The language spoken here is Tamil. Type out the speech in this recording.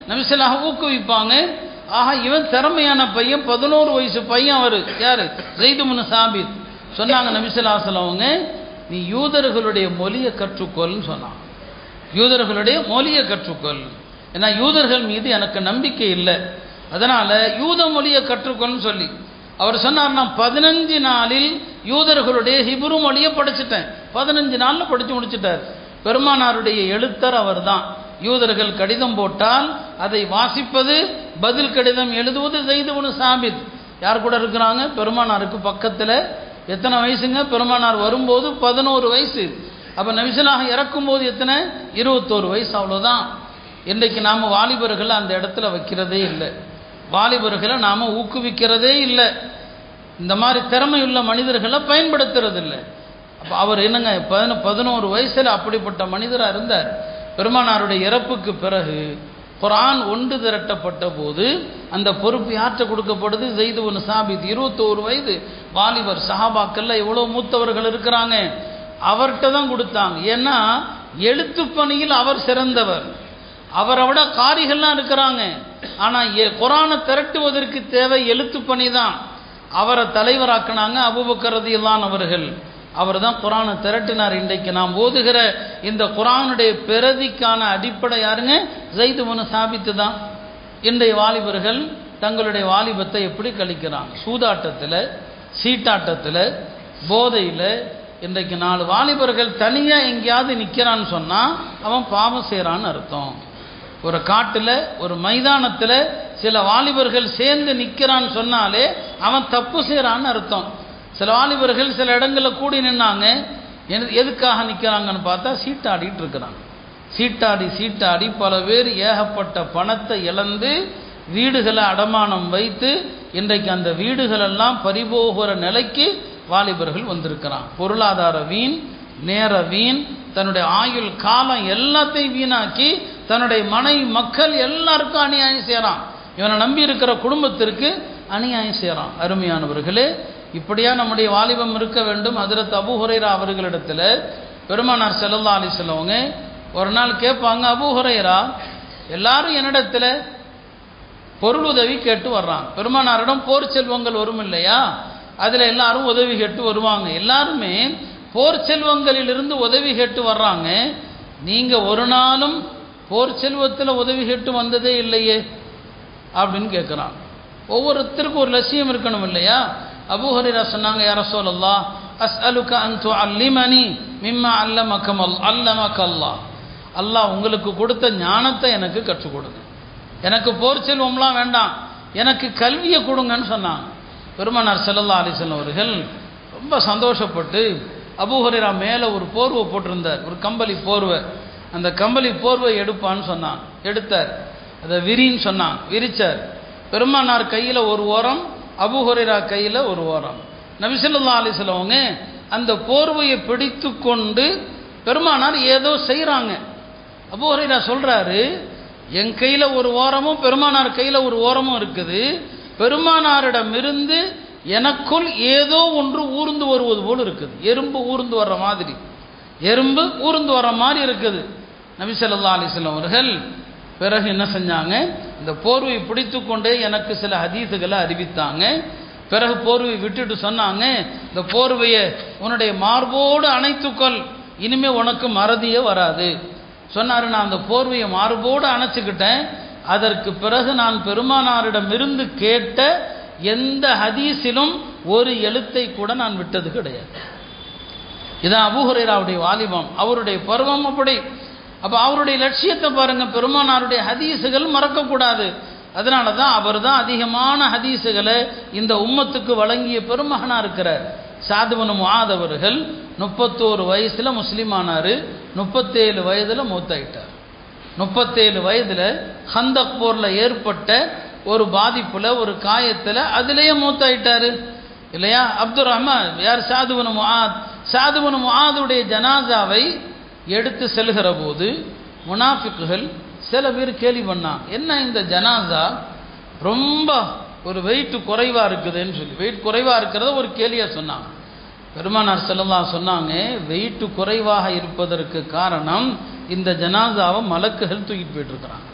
நபிசல்லாக ஊக்குவிப்பாங்க ஆஹா இவன் திறமையான பையன் பதினோரு வயசு பையன் அவர் யாரு ஜெய்துமுன் சாபித் சொன்னாங்க நபிசல்லாசலம் அவங்க நீ யூதர்களுடைய மொழியை கற்றுக்கொள்னு சொன்னான் யூதர்களுடைய மொழியை கற்றுக்கொள் ஏன்னா யூதர்கள் மீது எனக்கு நம்பிக்கை இல்லை அதனால யூத மொழியை கற்றுக்கொள்னு சொல்லி அவர் சொன்னார் நான் பதினஞ்சு நாளில் யூதர்களுடைய ஹிப்ரு மொழியை படிச்சுட்டேன் பதினஞ்சு நாளில் படித்து முடிச்சிட்டார் பெருமானாருடைய எழுத்தர் அவர்தான் யூதர்கள் கடிதம் போட்டால் அதை வாசிப்பது பதில் கடிதம் எழுதுவது செய்து சாபித் யார் கூட இருக்கிறாங்க பெருமானாருக்கு பக்கத்தில் எத்தனை வயசுங்க பெருமானார் வரும்போது பதினோரு வயசு அப்போ நபிசலாக இறக்கும்போது எத்தனை இருபத்தோரு வயசு அவ்வளோதான் இன்றைக்கு நாம் வாலிபர்களை அந்த இடத்துல வைக்கிறதே இல்லை வாலிபர்களை நாம் ஊக்குவிக்கிறதே இல்லை இந்த மாதிரி திறமையுள்ள மனிதர்களை பயன்படுத்துறது இல்லை அப்போ அவர் என்னங்க பதின பதினோரு வயசில் அப்படிப்பட்ட மனிதராக இருந்தார் பெருமானாருடைய இறப்புக்கு பிறகு குரான் ஒன்று திரட்டப்பட்ட போது அந்த பொறுப்பு யாற்ற கொடுக்கப்படுது ஜெய்து ஒன்று சாபித் இருபத்தோரு வயது வாலிபர் சஹாபாக்கள்ல எவ்வளோ மூத்தவர்கள் இருக்கிறாங்க அவர்கிட்ட தான் கொடுத்தாங்க ஏன்னா எழுத்து பணியில் அவர் சிறந்தவர் அவரை விட காரிகள்லாம் இருக்கிறாங்க ஆனால் குரானை திரட்டுவதற்கு தேவை எழுத்து பணி தான் அவரை தலைவராக்கினாங்க அபுபக்கரதியில்லான் அவர்கள் அவர் தான் குரானை திரட்டினார் இன்றைக்கு நாம் ஓதுகிற இந்த குரானுடைய பிரதிக்கான அடிப்படை யாருங்க ஜெய்து முனு சாபித்து தான் இன்றைய வாலிபர்கள் தங்களுடைய வாலிபத்தை எப்படி கழிக்கிறாங்க சூதாட்டத்தில் சீட்டாட்டத்தில் போதையில் இன்றைக்கு நாலு வாலிபர்கள் தனியாக எங்கேயாவது நிற்கிறான்னு சொன்னால் அவன் பாவம் செய்கிறான்னு அர்த்தம் ஒரு காட்டில் ஒரு மைதானத்தில் சில வாலிபர்கள் சேர்ந்து நிற்கிறான்னு சொன்னாலே அவன் தப்பு செய்கிறான்னு அர்த்தம் சில வாலிபர்கள் சில இடங்களில் கூடி நின்னாங்க எதுக்காக நிற்கிறாங்கன்னு பார்த்தா சீட்டாடிட்டு இருக்கிறாங்க சீட்டாடி சீட்டாடி பல பேர் ஏகப்பட்ட பணத்தை இழந்து வீடுகளை அடமானம் வைத்து இன்றைக்கு அந்த வீடுகளெல்லாம் பறிபோகிற நிலைக்கு வாலிபர்கள் வந்திருக்கிறான் பொருளாதார வீண் நேர வீண் தன்னுடைய ஆயுள் காலம் எல்லாத்தையும் வீணாக்கி தன்னுடைய மனை மக்கள் எல்லாருக்கும் அநியாயம் செய்கிறான் இவனை நம்பி இருக்கிற குடும்பத்திற்கு அநியாயம் செய்கிறான் அருமையானவர்களே இப்படியா நம்முடைய வாலிபம் இருக்க வேண்டும் அதிரத் அபு ஹுரைரா அவர்களிடத்தில் பெருமானார் செல்லல்லா அலி செல்லவங்க ஒரு நாள் கேட்பாங்க அபு ஹுரைரா எல்லாரும் என்னிடத்துல பொருள் உதவி கேட்டு வர்றாங்க பெருமானாரிடம் போர் செல்வங்கள் வரும் இல்லையா அதில் எல்லாரும் உதவி கேட்டு வருவாங்க எல்லாருமே போர் செல்வங்களிலிருந்து உதவி கேட்டு வர்றாங்க நீங்கள் ஒரு நாளும் போர் செல்வத்தில் உதவி கேட்டு வந்ததே இல்லையே அப்படின்னு கேட்குறான் ஒவ்வொருத்தருக்கும் ஒரு லட்சியம் இருக்கணும் இல்லையா அபூஹரிரா சொன்னாங்க யார சொல்லல்லா அஸ் அலுக்க அந்து அல்லிமணி மிம்மா அல்லமக்கம் அல் அல்லமக் அல்லா அல்லாஹ் உங்களுக்கு கொடுத்த ஞானத்தை எனக்கு கற்றுக் கொடுங்க எனக்கு போர் செல்வம்லாம் வேண்டாம் எனக்கு கல்வியை கொடுங்கன்னு சொன்னாங்க பெருமனார் செல்லல்லா அலிசன் அவர்கள் ரொம்ப சந்தோஷப்பட்டு அபூஹரிரா மேலே ஒரு போர்வை போட்டிருந்தார் ஒரு கம்பளி போர்வை அந்த கம்பளி போர்வை எடுப்பான்னு சொன்னான் எடுத்தார் அதை விரின்னு சொன்னான் விரிச்சார் பெருமானார் கையில் ஒரு ஓரம் அபுஹுரைரா கையில் ஒரு ஓரம் நபிசல்லா அலிஸ்லவங்க அந்த போர்வையை பிடித்து கொண்டு பெருமானார் ஏதோ செய்கிறாங்க அபுஹுரைரா சொல்கிறாரு என் கையில் ஒரு ஓரமும் பெருமானார் கையில் ஒரு ஓரமும் இருக்குது பெருமானாரிடமிருந்து எனக்குள் ஏதோ ஒன்று ஊர்ந்து வருவது போல் இருக்குது எறும்பு ஊர்ந்து வர்ற மாதிரி எறும்பு ஊர்ந்து வர்ற மாதிரி இருக்குது நபிசல்லா அலிஸ்லாம் அவர்கள் பிறகு என்ன செஞ்சாங்க இந்த போர்வை பிடித்து கொண்டே எனக்கு சில ஹதீஸுகளை அறிவித்தாங்க பிறகு போர்வை விட்டுட்டு சொன்னாங்க இந்த போர்வையை உன்னுடைய மார்போடு அணைத்துக்கொள் இனிமே உனக்கு மறதியே வராது சொன்னார் நான் அந்த போர்வையை மார்போடு அணைச்சிக்கிட்டேன் அதற்கு பிறகு நான் பெருமானாரிடமிருந்து கேட்ட எந்த ஹதீஸிலும் ஒரு எழுத்தை கூட நான் விட்டது கிடையாது இதான் அபுஹுரேராவுடைய வாலிபம் அவருடைய பருவம் அப்படி அப்போ அவருடைய லட்சியத்தை பாருங்க பெருமானாருடைய ஹதீஸுகள் மறக்கக்கூடாது அதனால தான் அவர் தான் அதிகமான ஹதீஸுகளை இந்த உம்மத்துக்கு வழங்கிய பெருமகனா இருக்கிறார் சாதுவனு முகாதவர்கள் முப்பத்தோரு வயசில் முஸ்லீமானார் முப்பத்தேழு வயதில் மூத்தாயிட்டார் முப்பத்தேழு வயதில் ஹந்தக் போரில் ஏற்பட்ட ஒரு பாதிப்பில் ஒரு காயத்தில் அதுலேயே மூத்தாயிட்டார் இல்லையா அப்துல் ரஹ்மான் யார் சாதுவனு முஆத் சாதுவனு முஆதுடைய ஜனாசாவை எடுத்து செல்கிற போது முனாஃபிக்குகள் சில பேர் கேலி பண்ணாங்க என்ன இந்த ஜனாசா ரொம்ப ஒரு வெயிட் குறைவாக இருக்குதுன்னு சொல்லி வெயிட் குறைவாக இருக்கிறத ஒரு கேலியாக சொன்னாங்க பெருமானார் செல்லலாம் சொன்னாங்க வெயிட் குறைவாக இருப்பதற்கு காரணம் இந்த ஜனாசாவை மலக்குகள் தூக்கிட்டு போயிட்டுருக்குறாங்க